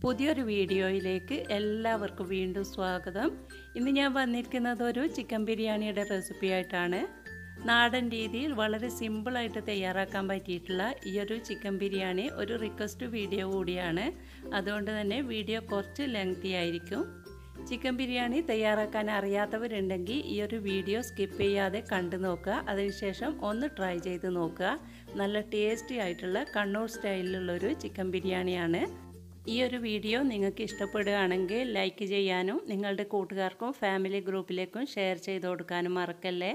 പുതിയൊരു വീഡിയോയിലേക്ക് എല്ലാവർക്കും വീണ്ടും സ്വാഗതം ഇന്ന് ഞാൻ വന്നിരിക്കുന്നത് ഒരു ചിക്കൻ ബിരിയാണിയുടെ റെസിപ്പി ആയിട്ടാണ് നാടൻ രീതിയിൽ വളരെ സിമ്പിളായിട്ട് തയ്യാറാക്കാൻ പറ്റിയിട്ടുള്ള ഈ ഒരു ചിക്കൻ ബിരിയാണി ഒരു റിക്വസ്റ്റ് വീഡിയോ കൂടിയാണ് അതുകൊണ്ട് തന്നെ വീഡിയോ കുറച്ച് ലെങ്തി ആയിരിക്കും ചിക്കൻ ബിരിയാണി തയ്യാറാക്കാൻ അറിയാത്തവരുണ്ടെങ്കിൽ ഈ ഒരു വീഡിയോ സ്കിപ്പ് ചെയ്യാതെ കണ്ടു നോക്കുക അതിനുശേഷം ഒന്ന് ട്രൈ ചെയ്ത് നോക്കുക നല്ല ടേസ്റ്റി ആയിട്ടുള്ള കണ്ണൂർ സ്റ്റൈലിലുള്ളൊരു ചിക്കൻ ബിരിയാണിയാണ് ഈ ഒരു വീഡിയോ നിങ്ങൾക്ക് ഇഷ്ടപ്പെടുകയാണെങ്കിൽ ലൈക്ക് ചെയ്യാനും നിങ്ങളുടെ കൂട്ടുകാർക്കും ഫാമിലി ഗ്രൂപ്പിലേക്കും ഷെയർ ചെയ്ത് കൊടുക്കാനും മറക്കല്ലേ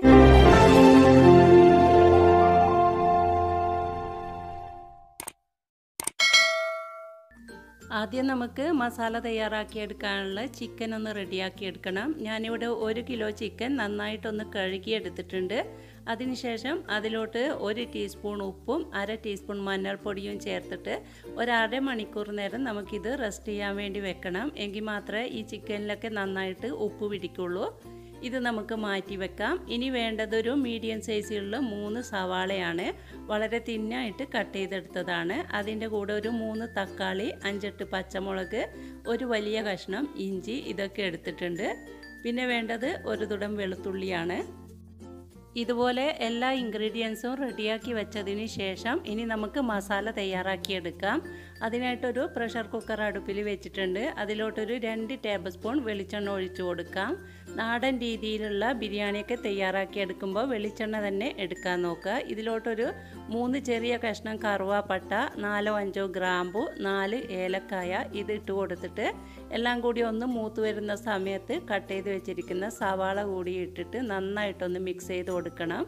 ആദ്യം നമുക്ക് മസാല തയ്യാറാക്കിയെടുക്കാനുള്ള ചിക്കൻ ഒന്ന് റെഡിയാക്കി എടുക്കണം ഞാനിവിടെ ഒരു കിലോ ചിക്കൻ നന്നായിട്ടൊന്ന് കഴുകിയെടുത്തിട്ടുണ്ട് അതിനുശേഷം അതിലോട്ട് ഒരു ടീസ്പൂൺ ഉപ്പും അര ടീസ്പൂൺ മഞ്ഞൾപ്പൊടിയും ചേർത്തിട്ട് ഒരു അര മണിക്കൂർ നേരം നമുക്കിത് റെസ്റ്റ് ചെയ്യാൻ വേണ്ടി വെക്കണം എങ്കിൽ മാത്രമേ ഈ ചിക്കനിലൊക്കെ നന്നായിട്ട് ഉപ്പ് പിടിക്കുള്ളൂ ഇത് നമുക്ക് മാറ്റി വെക്കാം ഇനി വേണ്ടതൊരു മീഡിയം സൈസിലുള്ള മൂന്ന് സവാളയാണ് വളരെ തിന്നായിട്ട് കട്ട് ചെയ്തെടുത്തതാണ് അതിൻ്റെ കൂടെ ഒരു മൂന്ന് തക്കാളി അഞ്ചെട്ട് പച്ചമുളക് ഒരു വലിയ കഷ്ണം ഇഞ്ചി ഇതൊക്കെ എടുത്തിട്ടുണ്ട് പിന്നെ വേണ്ടത് ഒരു തുടം വെളുത്തുള്ളിയാണ് ഇതുപോലെ എല്ലാ ഇൻഗ്രീഡിയൻസും റെഡിയാക്കി വെച്ചതിന് ശേഷം ഇനി നമുക്ക് മസാല തയ്യാറാക്കിയെടുക്കാം അതിനായിട്ടൊരു പ്രഷർ കുക്കർ അടുപ്പിൽ വെച്ചിട്ടുണ്ട് അതിലോട്ടൊരു രണ്ട് ടേബിൾ സ്പൂൺ വെളിച്ചെണ്ണ ഒഴിച്ചു കൊടുക്കാം നാടൻ രീതിയിലുള്ള ബിരിയാണിയൊക്കെ തയ്യാറാക്കിയെടുക്കുമ്പോൾ വെളിച്ചെണ്ണ തന്നെ എടുക്കാൻ നോക്കുക ഇതിലോട്ടൊരു മൂന്ന് ചെറിയ കഷ്ണം കറുവാപ്പട്ട നാലോ അഞ്ചോ ഗ്രാമ്പു നാല് ഏലക്കായ ഇത് ഇട്ട് കൊടുത്തിട്ട് എല്ലാം കൂടി ഒന്ന് മൂത്ത് വരുന്ന സമയത്ത് കട്ട് ചെയ്ത് വെച്ചിരിക്കുന്ന സവാള കൂടി ഇട്ടിട്ട് നന്നായിട്ടൊന്ന് മിക്സ് ചെയ്ത് കൊടുക്കണം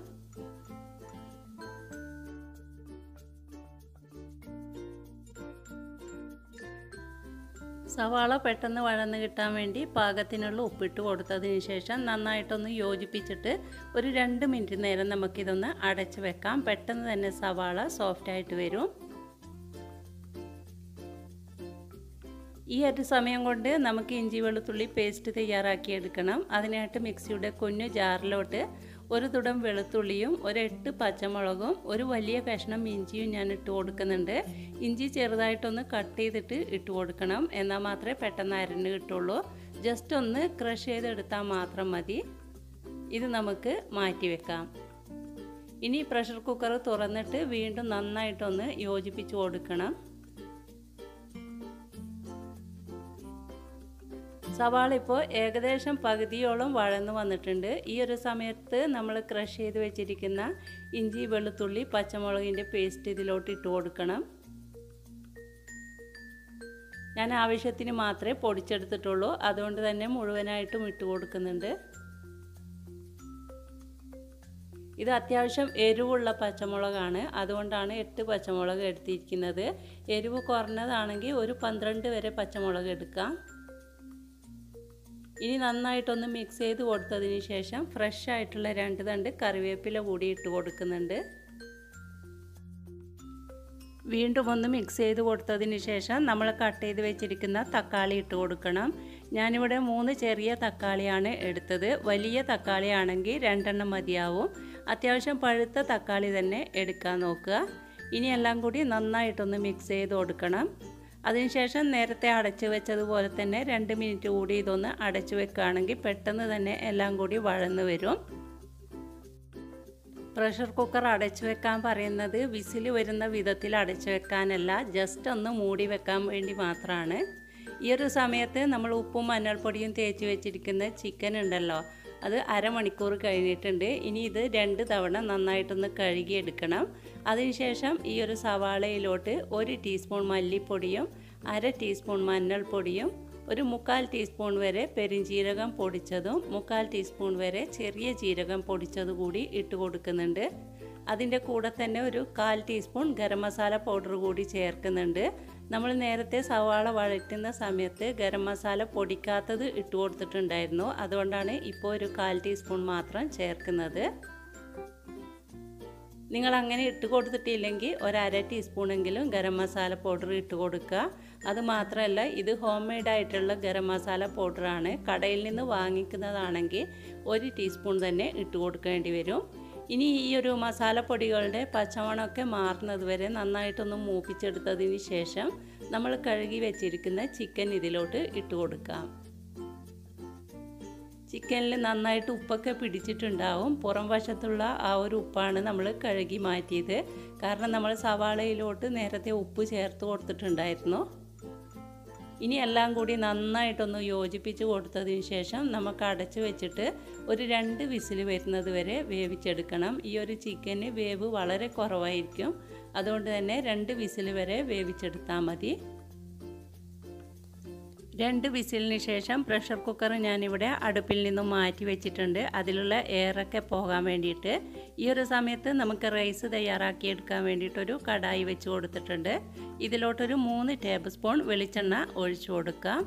സവാള പെട്ടെന്ന് വഴന്ന് കിട്ടാൻ വേണ്ടി പാകത്തിനുള്ള ഉപ്പിട്ട് കൊടുത്തതിന് ശേഷം നന്നായിട്ടൊന്ന് യോജിപ്പിച്ചിട്ട് ഒരു രണ്ട് മിനിറ്റ് നേരം നമുക്കിതൊന്ന് അടച്ച് വെക്കാം പെട്ടെന്ന് തന്നെ സവാള സോഫ്റ്റായിട്ട് വരും ഈ ഒരു സമയം കൊണ്ട് നമുക്ക് ഇഞ്ചി വെളുത്തുള്ളി പേസ്റ്റ് തയ്യാറാക്കി എടുക്കണം അതിനായിട്ട് മിക്സിയുടെ കുഞ്ഞു ജാറിലോട്ട് ഒരു തുടം വെളുത്തുള്ളിയും ഒരു എട്ട് പച്ചമുളകും ഒരു വലിയ കഷ്ണം ഇഞ്ചിയും ഞാൻ ഇട്ട് കൊടുക്കുന്നുണ്ട് ഇഞ്ചി ചെറുതായിട്ടൊന്ന് കട്ട് ചെയ്തിട്ട് ഇട്ട് കൊടുക്കണം എന്നാൽ മാത്രമേ പെട്ടെന്ന് അരഞ്ഞ് കിട്ടുള്ളൂ ജസ്റ്റ് ഒന്ന് ക്രഷ് ചെയ്തെടുത്താൽ മാത്രം മതി ഇത് നമുക്ക് മാറ്റി വെക്കാം ഇനി പ്രഷർ കുക്കർ തുറന്നിട്ട് വീണ്ടും നന്നായിട്ടൊന്ന് യോജിപ്പിച്ച് കൊടുക്കണം സവാള ഇപ്പോൾ ഏകദേശം പകുതിയോളം വഴന്നു വന്നിട്ടുണ്ട് ഈ ഒരു സമയത്ത് നമ്മൾ ക്രഷ് ചെയ്ത് വെച്ചിരിക്കുന്ന ഇഞ്ചി വെളുത്തുള്ളി പച്ചമുളകിൻ്റെ പേസ്റ്റ് ഇതിലോട്ട് ഇട്ട് കൊടുക്കണം ഞാൻ ആവശ്യത്തിന് മാത്രമേ പൊടിച്ചെടുത്തിട്ടുള്ളൂ അതുകൊണ്ട് തന്നെ മുഴുവനായിട്ടും ഇട്ട് കൊടുക്കുന്നുണ്ട് ഇത് അത്യാവശ്യം എരിവുള്ള പച്ചമുളകാണ് അതുകൊണ്ടാണ് എട്ട് പച്ചമുളക് എടുത്തിരിക്കുന്നത് എരിവ് കുറഞ്ഞതാണെങ്കിൽ ഒരു പന്ത്രണ്ട് വരെ പച്ചമുളക് എടുക്കാം ഇനി നന്നായിട്ടൊന്ന് മിക്സ് ചെയ്ത് കൊടുത്തതിന് ശേഷം ഫ്രഷ് ആയിട്ടുള്ള രണ്ട് തണ്ട് കറിവേപ്പില കൂടി ഇട്ട് കൊടുക്കുന്നുണ്ട് വീണ്ടും ഒന്ന് മിക്സ് ചെയ്ത് കൊടുത്തതിന് ശേഷം നമ്മൾ കട്ട് ചെയ്ത് വെച്ചിരിക്കുന്ന തക്കാളി ഇട്ട് കൊടുക്കണം ഞാനിവിടെ മൂന്ന് ചെറിയ തക്കാളിയാണ് എടുത്തത് വലിയ തക്കാളി ആണെങ്കിൽ രണ്ടെണ്ണം മതിയാവും അത്യാവശ്യം പഴുത്ത തക്കാളി തന്നെ എടുക്കാൻ നോക്കുക ഇനി എല്ലാം കൂടി നന്നായിട്ടൊന്ന് മിക്സ് ചെയ്ത് കൊടുക്കണം അതിനുശേഷം നേരത്തെ അടച്ചു വെച്ചതുപോലെ തന്നെ രണ്ട് മിനിറ്റ് കൂടി ഇതൊന്ന് അടച്ചു വെക്കുകയാണെങ്കിൽ പെട്ടെന്ന് തന്നെ എല്ലാം കൂടി വഴന്ന് വരും പ്രഷർ കുക്കർ അടച്ചു വെക്കാൻ പറയുന്നത് വിസിൽ വരുന്ന വിധത്തിൽ അടച്ചു വെക്കാനല്ല ജസ്റ്റ് ഒന്ന് മൂടി വെക്കാൻ വേണ്ടി മാത്രമാണ് ഈ ഒരു സമയത്ത് നമ്മൾ ഉപ്പും മഞ്ഞൾപ്പൊടിയും തേച്ച് വെച്ചിരിക്കുന്ന ചിക്കൻ ഉണ്ടല്ലോ അത് അരമണിക്കൂർ കഴിഞ്ഞിട്ടുണ്ട് ഇനി ഇത് രണ്ട് തവണ നന്നായിട്ടൊന്ന് കഴുകിയെടുക്കണം അതിനുശേഷം ഈ ഒരു സവാളയിലോട്ട് ഒരു ടീസ്പൂൺ മല്ലിപ്പൊടിയും അര ടീസ്പൂൺ മഞ്ഞൾപ്പൊടിയും ഒരു മുക്കാൽ ടീസ്പൂൺ വരെ പെരിഞ്ജീരകം പൊടിച്ചതും മുക്കാൽ ടീസ്പൂൺ വരെ ചെറിയ ജീരകം പൊടിച്ചതും കൂടി ഇട്ട് കൊടുക്കുന്നുണ്ട് അതിൻ്റെ കൂടെ തന്നെ ഒരു കാൽ ടീസ്പൂൺ ഗരം മസാല പൗഡർ കൂടി ചേർക്കുന്നുണ്ട് നമ്മൾ നേരത്തെ സവാള വഴറ്റുന്ന സമയത്ത് ഗരം മസാല പൊടിക്കാത്തത് ഇട്ട് കൊടുത്തിട്ടുണ്ടായിരുന്നു അതുകൊണ്ടാണ് ഇപ്പോൾ ഒരു കാൽ ടീസ്പൂൺ മാത്രം ചേർക്കുന്നത് നിങ്ങൾ അങ്ങനെ ഇട്ട് കൊടുത്തിട്ടില്ലെങ്കിൽ ഒരു അര ടീസ്പൂണെങ്കിലും ഗരം മസാല പൗഡർ ഇട്ട് കൊടുക്കുക അത് മാത്രമല്ല ഇത് ഹോം മെയ്ഡ് ആയിട്ടുള്ള ഗരം മസാല പൗഡറാണ് കടയിൽ നിന്ന് വാങ്ങിക്കുന്നതാണെങ്കിൽ ഒരു ടീസ്പൂൺ തന്നെ ഇട്ട് കൊടുക്കേണ്ടി വരും ഇനി ഈ ഒരു മസാലപ്പൊടികളുടെ പച്ചമണമൊക്കെ മാറുന്നത് വരെ നന്നായിട്ടൊന്ന് മൂപ്പിച്ചെടുത്തതിന് ശേഷം നമ്മൾ കഴുകി വെച്ചിരിക്കുന്ന ചിക്കൻ ഇതിലോട്ട് ഇട്ട് കൊടുക്കാം ചിക്കനിൽ നന്നായിട്ട് ഉപ്പൊക്കെ പിടിച്ചിട്ടുണ്ടാവും പുറം വശത്തുള്ള ആ ഒരു ഉപ്പാണ് നമ്മൾ കഴുകി മാറ്റിയത് കാരണം നമ്മൾ സവാളയിലോട്ട് നേരത്തെ ഉപ്പ് ചേർത്ത് കൊടുത്തിട്ടുണ്ടായിരുന്നു ഇനി എല്ലാം കൂടി നന്നായിട്ടൊന്ന് യോജിപ്പിച്ച് കൊടുത്തതിന് ശേഷം നമുക്ക് അടച്ച് വെച്ചിട്ട് ഒരു രണ്ട് വിസിൽ വരുന്നത് വരെ വേവിച്ചെടുക്കണം ഈ ഒരു ചിക്കന് വേവ് വളരെ കുറവായിരിക്കും അതുകൊണ്ട് തന്നെ രണ്ട് വിസിൽ വരെ വേവിച്ചെടുത്താൽ മതി രണ്ട് വിസിലിന് ശേഷം പ്രഷർ കുക്കർ ഞാനിവിടെ അടുപ്പിൽ നിന്നും മാറ്റി വെച്ചിട്ടുണ്ട് അതിലുള്ള എയറൊക്കെ പോകാൻ വേണ്ടിയിട്ട് ഈ ഒരു സമയത്ത് നമുക്ക് റൈസ് തയ്യാറാക്കിയെടുക്കാൻ വേണ്ടിയിട്ടൊരു കടായി വെച്ച് കൊടുത്തിട്ടുണ്ട് ഇതിലോട്ടൊരു മൂന്ന് ടേബിൾ സ്പൂൺ വെളിച്ചെണ്ണ ഒഴിച്ചു കൊടുക്കാം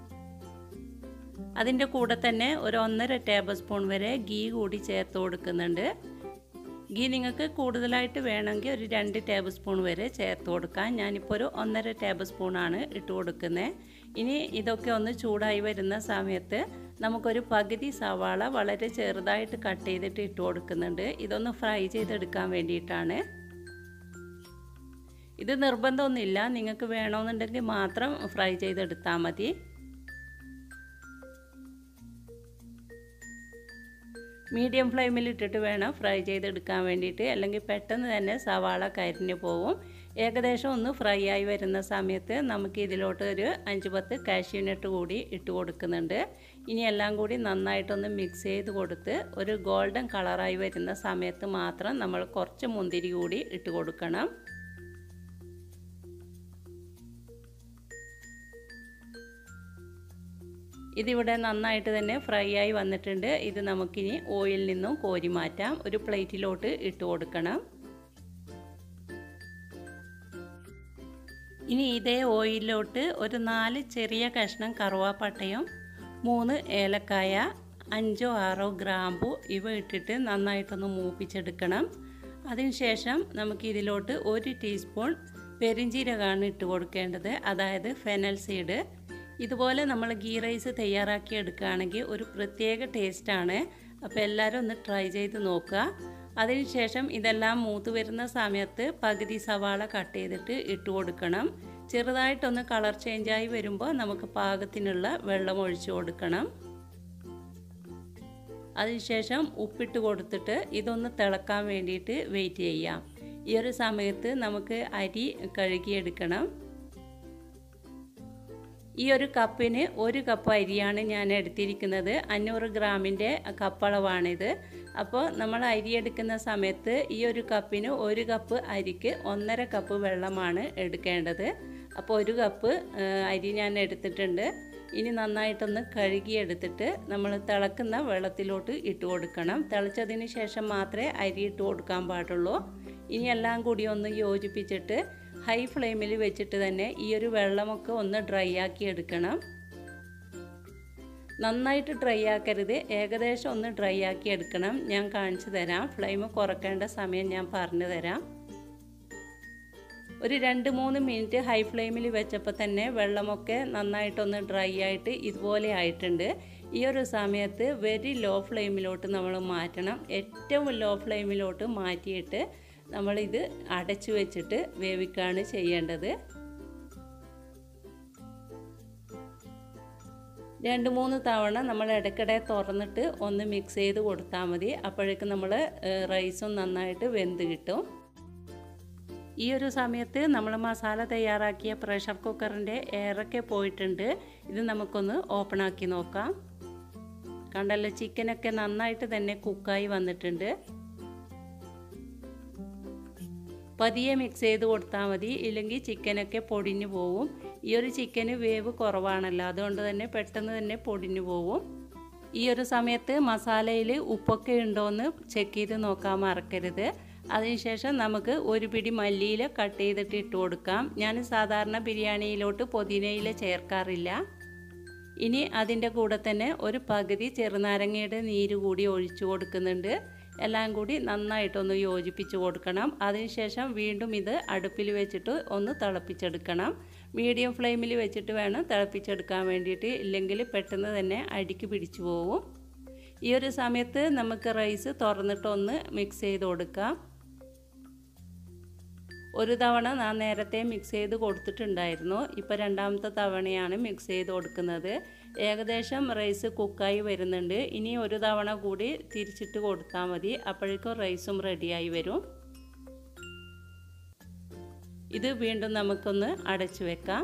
അതിൻ്റെ കൂടെ തന്നെ ഒരു ഒന്നര ടേബിൾ സ്പൂൺ വരെ ഗീ കൂടി ചേർത്ത് കൊടുക്കുന്നുണ്ട് ഗീ നിങ്ങൾക്ക് കൂടുതലായിട്ട് വേണമെങ്കിൽ ഒരു രണ്ട് ടേബിൾ സ്പൂൺ വരെ ചേർത്ത് കൊടുക്കാം ഞാനിപ്പോൾ ഒരു ഒന്നര ടേബിൾ സ്പൂണാണ് ഇട്ട് കൊടുക്കുന്നത് ഇനി ഇതൊക്കെ ഒന്ന് ചൂടായി വരുന്ന സമയത്ത് നമുക്കൊരു പകുതി സവാള വളരെ ചെറുതായിട്ട് കട്ട് ചെയ്തിട്ട് ഇട്ട് കൊടുക്കുന്നുണ്ട് ഇതൊന്ന് ഫ്രൈ ചെയ്തെടുക്കാൻ വേണ്ടിയിട്ടാണ് ഇത് നിർബന്ധമൊന്നുമില്ല നിങ്ങൾക്ക് വേണമെന്നുണ്ടെങ്കിൽ മാത്രം ഫ്രൈ ചെയ്തെടുത്താൽ മതി മീഡിയം ഫ്ലെയിമിൽ ഇട്ടിട്ട് വേണം ഫ്രൈ ചെയ്തെടുക്കാൻ വേണ്ടിയിട്ട് അല്ലെങ്കിൽ പെട്ടെന്ന് തന്നെ സവാള കരിഞ്ഞു പോവും ഏകദേശം ഒന്ന് ഫ്രൈ ആയി വരുന്ന സമയത്ത് നമുക്ക് ഇതിലോട്ട് ഒരു അഞ്ച് പത്ത് കാഷ്യൂനട്ട് കൂടി ഇട്ട് കൊടുക്കുന്നുണ്ട് ഇനി എല്ലാം കൂടി നന്നായിട്ടൊന്ന് മിക്സ് ചെയ്ത് കൊടുത്ത് ഒരു ഗോൾഡൻ കളറായി വരുന്ന സമയത്ത് മാത്രം നമ്മൾ കുറച്ച് മുന്തിരി കൂടി ഇട്ട് കൊടുക്കണം ഇതിവിടെ നന്നായിട്ട് തന്നെ ഫ്രൈ ആയി വന്നിട്ടുണ്ട് ഇത് നമുക്കിനി ഓയിലിൽ നിന്നും കോരി മാറ്റാം ഒരു പ്ലേറ്റിലോട്ട് ഇട്ട് കൊടുക്കണം ഇനി ഇതേ ഓയിലിലോട്ട് ഒരു നാല് ചെറിയ കഷ്ണം കറുവാപ്പട്ടയും മൂന്ന് ഏലക്കായ അഞ്ചോ ആറോ ഗ്രാമ്പു ഇവ ഇട്ടിട്ട് നന്നായിട്ടൊന്ന് മൂപ്പിച്ചെടുക്കണം അതിനുശേഷം നമുക്ക് ഇതിലോട്ട് ഒരു ടീസ്പൂൺ പെരിഞ്ചീരകമാണ് ഇട്ട് കൊടുക്കേണ്ടത് അതായത് ഫെനൽ സീഡ് ഇതുപോലെ നമ്മൾ ഗീ റൈസ് തയ്യാറാക്കി എടുക്കുകയാണെങ്കിൽ ഒരു പ്രത്യേക ടേസ്റ്റാണ് അപ്പോൾ എല്ലാവരും ഒന്ന് ട്രൈ ചെയ്ത് നോക്കുക അതിനുശേഷം ഇതെല്ലാം മൂത്ത് വരുന്ന സമയത്ത് പകുതി സവാള കട്ട് ചെയ്തിട്ട് ഇട്ട് കൊടുക്കണം ചെറുതായിട്ടൊന്ന് കളർ ചേഞ്ചായി വരുമ്പോൾ നമുക്ക് പാകത്തിനുള്ള വെള്ളം ഒഴിച്ചു കൊടുക്കണം അതിനുശേഷം ഉപ്പിട്ട് കൊടുത്തിട്ട് ഇതൊന്ന് തിളക്കാൻ വേണ്ടിയിട്ട് വെയിറ്റ് ചെയ്യാം ഈ ഒരു സമയത്ത് നമുക്ക് അരി കഴുകിയെടുക്കണം ഈ ഒരു കപ്പിന് ഒരു കപ്പ് അരിയാണ് ഞാൻ എടുത്തിരിക്കുന്നത് അഞ്ഞൂറ് ഗ്രാമിൻ്റെ കപ്പളവാണിത് അപ്പോൾ നമ്മൾ അരി എടുക്കുന്ന സമയത്ത് ഈ ഒരു കപ്പിന് ഒരു കപ്പ് അരിക്ക് ഒന്നര കപ്പ് വെള്ളമാണ് എടുക്കേണ്ടത് അപ്പോൾ ഒരു കപ്പ് അരി ഞാൻ എടുത്തിട്ടുണ്ട് ഇനി നന്നായിട്ടൊന്ന് കഴുകിയെടുത്തിട്ട് നമ്മൾ തിളക്കുന്ന വെള്ളത്തിലോട്ട് ഇട്ട് കൊടുക്കണം തിളച്ചതിന് ശേഷം മാത്രമേ അരി ഇട്ട് കൊടുക്കാൻ പാടുള്ളൂ ഇനി എല്ലാം കൂടി ഒന്ന് യോജിപ്പിച്ചിട്ട് ഹൈ ഫ്ലെയിമിൽ വെച്ചിട്ട് തന്നെ ഈ ഒരു വെള്ളമൊക്കെ ഒന്ന് ഡ്രൈ ആക്കി എടുക്കണം നന്നായിട്ട് ഡ്രൈ ആക്കരുത് ഏകദേശം ഒന്ന് ഡ്രൈ ആക്കി എടുക്കണം ഞാൻ കാണിച്ചു തരാം ഫ്ലെയിം കുറക്കേണ്ട സമയം ഞാൻ പറഞ്ഞു തരാം ഒരു രണ്ട് മൂന്ന് മിനിറ്റ് ഹൈ ഫ്ലെയിമിൽ വെച്ചപ്പോൾ തന്നെ വെള്ളമൊക്കെ നന്നായിട്ടൊന്ന് ഡ്രൈ ആയിട്ട് ഇതുപോലെ ആയിട്ടുണ്ട് ഈ ഒരു സമയത്ത് വെരി ലോ ഫ്ലെയിമിലോട്ട് നമ്മൾ മാറ്റണം ഏറ്റവും ലോ ഫ്ലെയിമിലോട്ട് മാറ്റിയിട്ട് നമ്മളിത് അടച്ചു വെച്ചിട്ട് വേവിക്കുകയാണ് ചെയ്യേണ്ടത് രണ്ട് മൂന്ന് തവണ നമ്മൾ ഇടയ്ക്കിടെ തുറന്നിട്ട് ഒന്ന് മിക്സ് ചെയ്ത് കൊടുത്താൽ മതി അപ്പോഴേക്കും നമ്മൾ റൈസും നന്നായിട്ട് വെന്ത് കിട്ടും ഈ ഒരു സമയത്ത് നമ്മൾ മസാല തയ്യാറാക്കിയ പ്രഷർ കുക്കറിൻ്റെ എയറൊക്കെ പോയിട്ടുണ്ട് ഇത് നമുക്കൊന്ന് ഓപ്പൺ ആക്കി നോക്കാം കണ്ടല്ലോ ചിക്കനൊക്കെ നന്നായിട്ട് തന്നെ കുക്കായി വന്നിട്ടുണ്ട് പതിയെ മിക്സ് ചെയ്ത് കൊടുത്താൽ മതി ഇല്ലെങ്കിൽ ചിക്കനൊക്കെ പൊടിഞ്ഞു പോവും ഈ ഒരു ചിക്കന് വേവ് കുറവാണല്ലോ അതുകൊണ്ട് തന്നെ പെട്ടെന്ന് തന്നെ പൊടിഞ്ഞു പോവും ഈ ഒരു സമയത്ത് മസാലയിൽ ഉപ്പൊക്കെ ഉണ്ടോയെന്ന് ചെക്ക് ചെയ്ത് നോക്കാൻ മറക്കരുത് അതിനുശേഷം നമുക്ക് ഒരു പിടി മല്ലിയില കട്ട് ചെയ്തിട്ട് ഇട്ട് കൊടുക്കാം ഞാൻ സാധാരണ ബിരിയാണിയിലോട്ട് പുതിനയില ചേർക്കാറില്ല ഇനി അതിൻ്റെ കൂടെ തന്നെ ഒരു പകുതി ചെറുനാരങ്ങയുടെ നീര് കൂടി ഒഴിച്ചു കൊടുക്കുന്നുണ്ട് എല്ലാം കൂടി നന്നായിട്ടൊന്ന് യോജിപ്പിച്ച് കൊടുക്കണം അതിനുശേഷം വീണ്ടും ഇത് അടുപ്പിൽ വെച്ചിട്ട് ഒന്ന് തിളപ്പിച്ചെടുക്കണം മീഡിയം ഫ്ലെയിമിൽ വെച്ചിട്ട് വേണം തിളപ്പിച്ചെടുക്കാൻ വേണ്ടിയിട്ട് ഇല്ലെങ്കിൽ പെട്ടെന്ന് തന്നെ അടിക്ക് പിടിച്ചു പോകും ഈ ഒരു സമയത്ത് നമുക്ക് റൈസ് തുറന്നിട്ടൊന്ന് മിക്സ് ചെയ്ത് കൊടുക്കാം ഒരു തവണ ഞാൻ നേരത്തെ മിക്സ് ചെയ്ത് കൊടുത്തിട്ടുണ്ടായിരുന്നു ഇപ്പോൾ രണ്ടാമത്തെ തവണയാണ് മിക്സ് ചെയ്ത് കൊടുക്കുന്നത് ഏകദേശം റൈസ് കുക്കായി വരുന്നുണ്ട് ഇനി ഒരു തവണ കൂടി തിരിച്ചിട്ട് കൊടുത്താൽ മതി അപ്പോഴേക്കും റൈസും റെഡിയായി വരും ഇത് വീണ്ടും നമുക്കൊന്ന് അടച്ചു വെക്കാം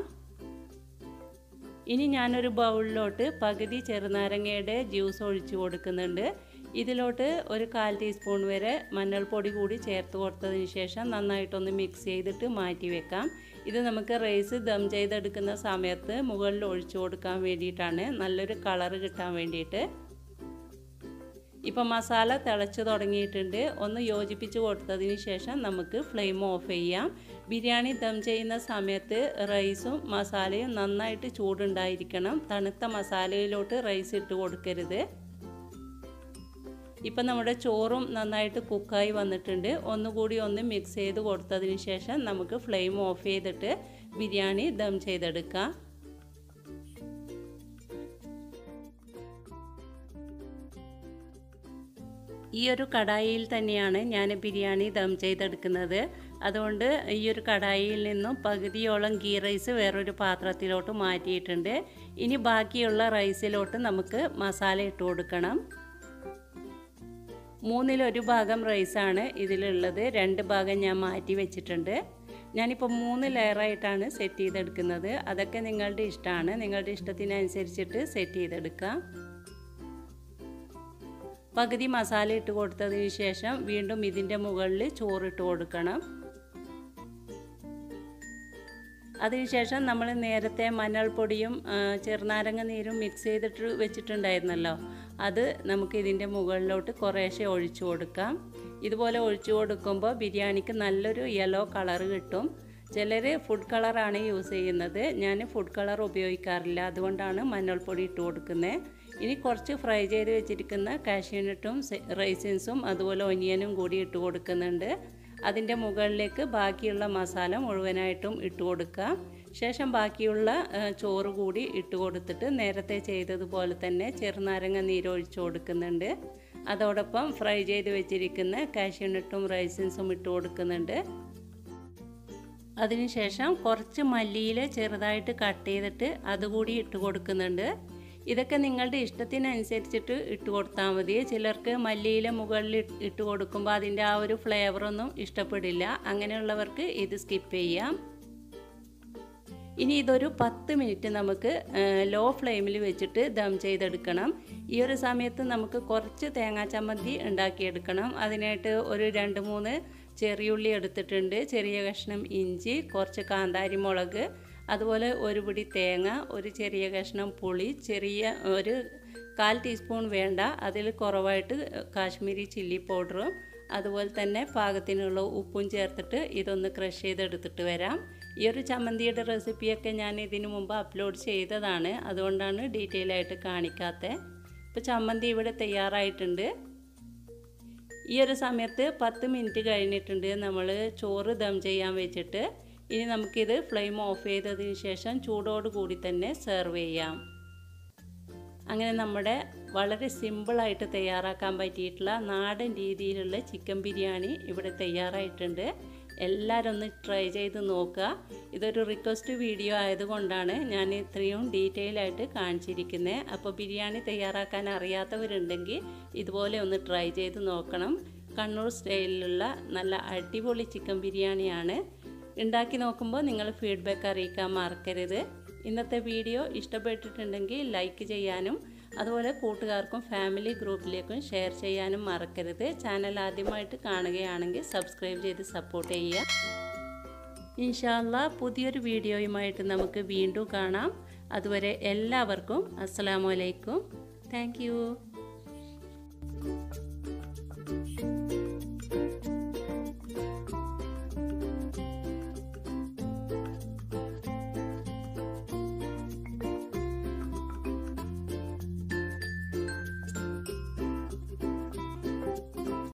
ഇനി ഞാനൊരു ബൗളിലോട്ട് പകുതി ചെറുനാരങ്ങയുടെ ജ്യൂസ് ഒഴിച്ചു കൊടുക്കുന്നുണ്ട് ഇതിലോട്ട് ഒരു കാൽ ടീസ്പൂൺ വരെ മഞ്ഞൾപ്പൊടി കൂടി ചേർത്ത് കൊടുത്തതിന് ശേഷം നന്നായിട്ടൊന്ന് മിക്സ് ചെയ്തിട്ട് മാറ്റി വെക്കാം ഇത് നമുക്ക് റൈസ് ദം ചെയ്തെടുക്കുന്ന സമയത്ത് മുകളിൽ ഒഴിച്ചു കൊടുക്കാൻ വേണ്ടിയിട്ടാണ് നല്ലൊരു കളറ് കിട്ടാൻ വേണ്ടിയിട്ട് ഇപ്പം മസാല തിളച്ച് തുടങ്ങിയിട്ടുണ്ട് ഒന്ന് യോജിപ്പിച്ച് കൊടുത്തതിന് ശേഷം നമുക്ക് ഫ്ലെയിം ഓഫ് ചെയ്യാം ബിരിയാണി ദം ചെയ്യുന്ന സമയത്ത് റൈസും മസാലയും നന്നായിട്ട് ചൂടുണ്ടായിരിക്കണം തണുത്ത മസാലയിലോട്ട് റൈസ് ഇട്ട് കൊടുക്കരുത് ഇപ്പം നമ്മുടെ ചോറും നന്നായിട്ട് കുക്കായി വന്നിട്ടുണ്ട് ഒന്നുകൂടി ഒന്ന് മിക്സ് ചെയ്ത് കൊടുത്തതിന് ശേഷം നമുക്ക് ഫ്ലെയിം ഓഫ് ചെയ്തിട്ട് ബിരിയാണി ദം ചെയ്തെടുക്കാം ഈ ഒരു കടായിയിൽ തന്നെയാണ് ഞാൻ ബിരിയാണി ദം ചെയ്തെടുക്കുന്നത് അതുകൊണ്ട് ഈ ഒരു കടായിയിൽ നിന്നും പകുതിയോളം ഗീ റൈസ് വേറൊരു പാത്രത്തിലോട്ട് മാറ്റിയിട്ടുണ്ട് ഇനി ബാക്കിയുള്ള റൈസിലോട്ട് നമുക്ക് മസാല ഇട്ട് കൊടുക്കണം മൂന്നിലൊരു ഭാഗം റൈസാണ് ഇതിലുള്ളത് രണ്ട് ഭാഗം ഞാൻ മാറ്റി വെച്ചിട്ടുണ്ട് ഞാനിപ്പോൾ മൂന്ന് ലെയറായിട്ടാണ് സെറ്റ് ചെയ്തെടുക്കുന്നത് അതൊക്കെ നിങ്ങളുടെ ഇഷ്ടമാണ് നിങ്ങളുടെ ഇഷ്ടത്തിനനുസരിച്ചിട്ട് സെറ്റ് ചെയ്തെടുക്കാം പകുതി മസാല ഇട്ട് കൊടുത്തതിന് ശേഷം വീണ്ടും ഇതിൻ്റെ മുകളിൽ ചോറിട്ട് കൊടുക്കണം അതിനുശേഷം നമ്മൾ നേരത്തെ മഞ്ഞൾപ്പൊടിയും ചെറുനാരങ്ങ നീരും മിക്സ് ചെയ്തിട്ട് വെച്ചിട്ടുണ്ടായിരുന്നല്ലോ അത് നമുക്ക് ഇതിൻ്റെ മുകളിലോട്ട് കുറേശ്ശെ ഒഴിച്ചു കൊടുക്കാം ഇതുപോലെ ഒഴിച്ചു കൊടുക്കുമ്പോൾ ബിരിയാണിക്ക് നല്ലൊരു യെല്ലോ കളറ് കിട്ടും ചിലർ ഫുഡ് കളറാണ് യൂസ് ചെയ്യുന്നത് ഞാൻ ഫുഡ് കളർ ഉപയോഗിക്കാറില്ല അതുകൊണ്ടാണ് മഞ്ഞൾപ്പൊടി ഇട്ട് കൊടുക്കുന്നത് ഇനി കുറച്ച് ഫ്രൈ ചെയ്ത് വെച്ചിരിക്കുന്ന കാഷ്യൂനട്ടും റൈസിൻസും അതുപോലെ ഒനിയനും കൂടി ഇട്ട് കൊടുക്കുന്നുണ്ട് അതിൻ്റെ മുകളിലേക്ക് ബാക്കിയുള്ള മസാല മുഴുവനായിട്ടും ഇട്ട് കൊടുക്കുക ശേഷം ബാക്കിയുള്ള ചോറ് കൂടി ഇട്ട് കൊടുത്തിട്ട് നേരത്തെ ചെയ്തതുപോലെ തന്നെ ചെറുനാരങ്ങ നീരൊഴിച്ച് കൊടുക്കുന്നുണ്ട് അതോടൊപ്പം ഫ്രൈ ചെയ്ത് വെച്ചിരിക്കുന്ന കാഷ്യൂനട്ടും റൈസിൻസും ഇട്ട് കൊടുക്കുന്നുണ്ട് അതിനുശേഷം കുറച്ച് മല്ലിയില ചെറുതായിട്ട് കട്ട് ചെയ്തിട്ട് അതുകൂടി ഇട്ട് കൊടുക്കുന്നുണ്ട് ഇതൊക്കെ നിങ്ങളുടെ ഇഷ്ടത്തിനനുസരിച്ചിട്ട് ഇട്ട് കൊടുത്താൽ മതി ചിലർക്ക് മല്ലിയില മുകളിൽ ഇട്ട് കൊടുക്കുമ്പോൾ അതിൻ്റെ ആ ഒരു ഫ്ലേവറൊന്നും ഇഷ്ടപ്പെടില്ല അങ്ങനെയുള്ളവർക്ക് ഇത് സ്കിപ്പ് ചെയ്യാം ഇനി ഇതൊരു പത്ത് മിനിറ്റ് നമുക്ക് ലോ ഫ്ലെയിമിൽ വെച്ചിട്ട് ദം ചെയ്തെടുക്കണം ഈ ഒരു സമയത്ത് നമുക്ക് കുറച്ച് തേങ്ങാ ചമ്മന്തി ഉണ്ടാക്കിയെടുക്കണം അതിനായിട്ട് ഒരു രണ്ട് മൂന്ന് ചെറിയുള്ളി എടുത്തിട്ടുണ്ട് ചെറിയ കഷ്ണം ഇഞ്ചി കുറച്ച് കാന്താരി മുളക് അതുപോലെ ഒരു പിടി തേങ്ങ ഒരു ചെറിയ കഷ്ണം പുളി ചെറിയ ഒരു കാൽ ടീസ്പൂൺ വേണ്ട അതിൽ കുറവായിട്ട് കാശ്മീരി ചില്ലി പൗഡറും അതുപോലെ തന്നെ പാകത്തിനുള്ള ഉപ്പും ചേർത്തിട്ട് ഇതൊന്ന് ക്രഷ് ചെയ്തെടുത്തിട്ട് വരാം ഈ ഒരു ചമ്മന്തിയുടെ റെസിപ്പിയൊക്കെ ഞാൻ ഇതിനു മുമ്പ് അപ്ലോഡ് ചെയ്തതാണ് അതുകൊണ്ടാണ് ഡീറ്റെയിൽ ആയിട്ട് കാണിക്കാത്തത് ഇപ്പോൾ ചമ്മന്തി ഇവിടെ തയ്യാറായിട്ടുണ്ട് ഈ ഒരു സമയത്ത് പത്ത് മിനിറ്റ് കഴിഞ്ഞിട്ടുണ്ട് നമ്മൾ ചോറ് ദം ചെയ്യാൻ വെച്ചിട്ട് ഇനി നമുക്കിത് ഫ്ലെയിം ഓഫ് ചെയ്തതിന് ശേഷം ചൂടോട് കൂടി തന്നെ സെർവ് ചെയ്യാം അങ്ങനെ നമ്മുടെ വളരെ സിമ്പിളായിട്ട് തയ്യാറാക്കാൻ പറ്റിയിട്ടുള്ള നാടൻ രീതിയിലുള്ള ചിക്കൻ ബിരിയാണി ഇവിടെ തയ്യാറായിട്ടുണ്ട് എല്ലാവരും ഒന്ന് ട്രൈ ചെയ്ത് നോക്കുക ഇതൊരു റിക്വസ്റ്റ് വീഡിയോ ആയതുകൊണ്ടാണ് ഞാൻ ഇത്രയും ഡീറ്റെയിൽ ആയിട്ട് കാണിച്ചിരിക്കുന്നത് അപ്പോൾ ബിരിയാണി തയ്യാറാക്കാൻ അറിയാത്തവരുണ്ടെങ്കിൽ ഇതുപോലെ ഒന്ന് ട്രൈ ചെയ്ത് നോക്കണം കണ്ണൂർ സ്റ്റൈലിലുള്ള നല്ല അടിപൊളി ചിക്കൻ ബിരിയാണിയാണ് ഉണ്ടാക്കി നോക്കുമ്പോൾ നിങ്ങൾ ഫീഡ്ബാക്ക് അറിയിക്കാൻ മറക്കരുത് ഇന്നത്തെ വീഡിയോ ഇഷ്ടപ്പെട്ടിട്ടുണ്ടെങ്കിൽ ലൈക്ക് ചെയ്യാനും അതുപോലെ കൂട്ടുകാർക്കും ഫാമിലി ഗ്രൂപ്പിലേക്കും ഷെയർ ചെയ്യാനും മറക്കരുത് ചാനൽ ആദ്യമായിട്ട് കാണുകയാണെങ്കിൽ സബ്സ്ക്രൈബ് ചെയ്ത് സപ്പോർട്ട് ചെയ്യുക ഇൻഷാല്ല പുതിയൊരു വീഡിയോയുമായിട്ട് നമുക്ക് വീണ്ടും കാണാം അതുവരെ എല്ലാവർക്കും അസ്സാമലൈക്കും താങ്ക്